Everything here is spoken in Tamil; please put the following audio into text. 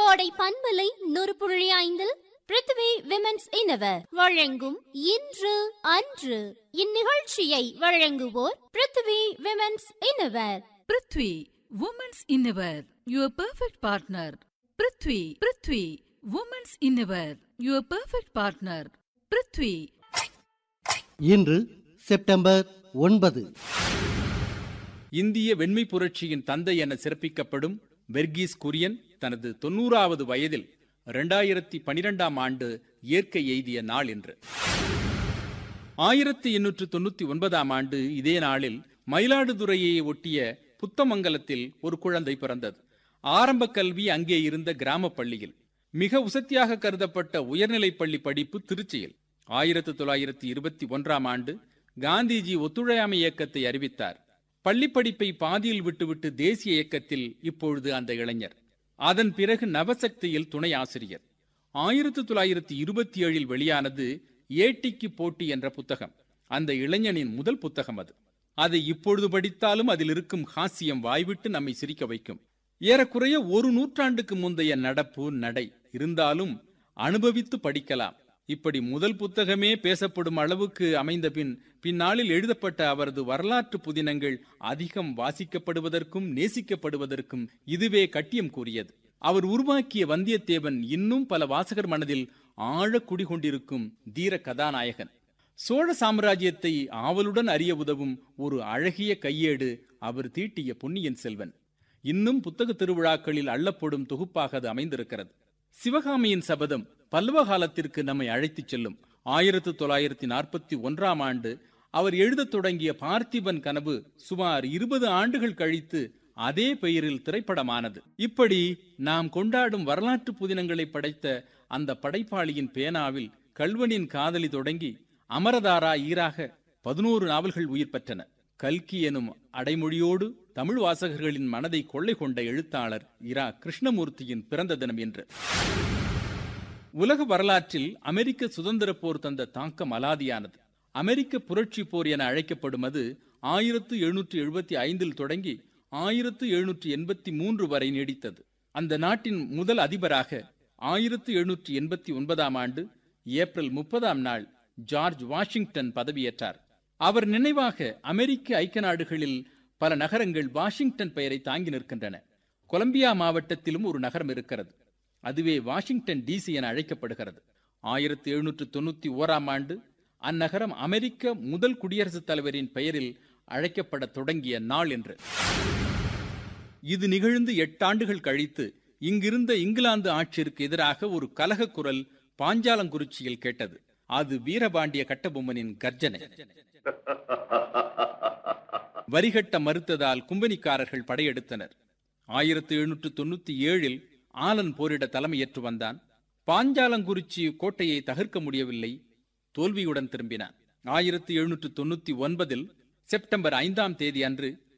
கோடை பண்பலை நூறு புள்ளி ஐந்தில் பிருத்திவி விமென்ஸ் இனவர் வழங்கும் இன்று அன்று இந்நிகழ்ச்சியை வழங்குவோர் Prithvi women's innerwear Prithvi women's innerwear your perfect partner Prithvi Prithvi women's innerwear your perfect partner Prithvi இன்று செப்டம்பர் ஒன்பது இந்திய வெண்மை புரட்சியின் தந்தை என சிறப்பிக்கப்படும் வெர்கீஸ் குரியன் தனது தொன்னூறாவது வயதில் இரண்டாயிரத்தி பனிரெண்டாம் ஆண்டு இயற்கை எய்திய நாள் என்று ஆயிரத்தி எண்ணூற்று தொண்ணூத்தி ஒன்பதாம் ஆண்டு இதே நாளில் மயிலாடுதுறையை ஒட்டிய புத்தமங்கலத்தில் ஒரு குழந்தை பிறந்தது ஆரம்ப கல்வி அங்கே இருந்த கிராம பள்ளியில் மிக உசத்தியாக கருதப்பட்ட உயர்நிலைப் பள்ளி படிப்பு திருச்சியில் ஆயிரத்தி தொள்ளாயிரத்தி இருபத்தி ஒன்றாம் ஆண்டு காந்திஜி ஒத்துழையாமை இயக்கத்தை அறிவித்தார் பள்ளி படிப்பை பாதியில் விட்டுவிட்டு தேசிய இயக்கத்தில் இப்பொழுது அந்த இளைஞர் அதன் பிறகு நவசக்தியில் துணை ஆசிரியர் ஆயிரத்தி தொள்ளாயிரத்தி இருபத்தி ஏழில் வெளியானது ஏட்டிக்கு போட்டி என்ற புத்தகம் அந்த இளைஞனின் முதல் புத்தகம் அது அதை இப்பொழுது படித்தாலும் அதில் இருக்கும் ஹாஸ்யம் வாய்விட்டு நம்மை சிரிக்க வைக்கும் ஏறக்குறைய ஒரு நூற்றாண்டுக்கு முந்தைய நடப்பு நடை இருந்தாலும் அனுபவித்து படிக்கலாம் இப்படி முதல் புத்தகமே பேசப்படும் அளவுக்கு அமைந்த பின் பின்னாளில் எழுதப்பட்ட அவரது வரலாற்று புதினங்கள் அதிகம் வாசிக்கப்படுவதற்கும் நேசிக்கப்படுவதற்கும் இதுவே கட்டியம் கூறியது அவர் உருவாக்கிய வந்தியத்தேவன் இன்னும் பல வாசகர் மனதில் ஆழ குடிகொண்டிருக்கும் தீர கதாநாயகன் சோழ சாம்ராஜ்யத்தை ஆவலுடன் அறிய உதவும் ஒரு அழகிய கையேடு அவர் தீட்டிய பொன்னியின் செல்வன் இன்னும் புத்தக திருவிழாக்களில் அள்ளப்படும் தொகுப்பாக அது அமைந்திருக்கிறது சிவகாமியின் சபதம் பல்லவ காலத்திற்கு நம்மை அழைத்துச் செல்லும் ஆயிரத்து தொள்ளாயிரத்தி நாற்பத்தி ஒன்றாம் ஆண்டு அவர் எழுதத் தொடங்கிய பார்த்திபன் கனவு சுமார் இருபது ஆண்டுகள் கழித்து அதே பெயரில் திரைப்படமானது இப்படி நாம் கொண்டாடும் வரலாற்று புதினங்களை படைத்த அந்த படைப்பாளியின் பேனாவில் கல்வனின் காதலி தொடங்கி அமரதாரா ஈராக பதினோரு நாவல்கள் உயிர் பெற்றன கல்கி எனும் அடைமொழியோடு தமிழ் வாசகர்களின் மனதை கொள்ளை கொண்ட எழுத்தாளர் இரா கிருஷ்ணமூர்த்தியின் பிறந்த தினம் என்று உலக வரலாற்றில் அமெரிக்க சுதந்திர போர் தந்த தாக்கம் அலாதியானது அமெரிக்க புரட்சி போர் என அழைக்கப்படும் அது ஆயிரத்து எழுநூற்றி எழுபத்தி ஐந்தில் தொடங்கி ஆயிரத்து எழுநூற்றி எண்பத்தி மூன்று வரை நீடித்தது அந்த நாட்டின் முதல் அதிபராக ஆயிரத்து எழுநூற்றி எண்பத்தி ஒன்பதாம் ஆண்டு ஏப்ரல் முப்பதாம் நாள் ஜார்ஜ் வாஷிங்டன் பதவியேற்றார் அவர் நினைவாக அமெரிக்க ஐக்கிய நாடுகளில் பல நகரங்கள் வாஷிங்டன் பெயரை தாங்கி நிற்கின்றன கொலம்பியா மாவட்டத்திலும் ஒரு நகரம் இருக்கிறது அதுவே வாஷிங்டன் டிசி என அழைக்கப்படுகிறது ஆயிரத்தி எழுநூற்று தொண்ணூத்தி ஓராம் ஆண்டு அந்நகரம் அமெரிக்க முதல் குடியரசுத் தலைவரின் பெயரில் அழைக்கப்பட தொடங்கிய நாள் என்று இது நிகழ்ந்து எட்டாண்டுகள் கழித்து இங்கிருந்த இங்கிலாந்து ஆட்சியிற்கு எதிராக ஒரு கலக குரல் பாஞ்சாலங்குறிச்சியில் கேட்டது அது வீரபாண்டிய கட்டபொம்மனின் கர்ஜனை வரிகட்ட மறுத்ததால் கும்பனிக்காரர்கள் படையெடுத்தனர் ஆயிரத்தி எழுநூற்று தொண்ணூத்தி ஏழில் ஆலன் போரிட தலைமையேற்று வந்தான் பாஞ்சாலங்குறிச்சி கோட்டையை தகர்க்க முடியவில்லை தோல்வியுடன் திரும்பினான் ஆயிரத்தி எழுநூற்று தொண்ணூத்தி ஒன்பதில் செப்டம்பர் ஐந்தாம் தேதி அன்று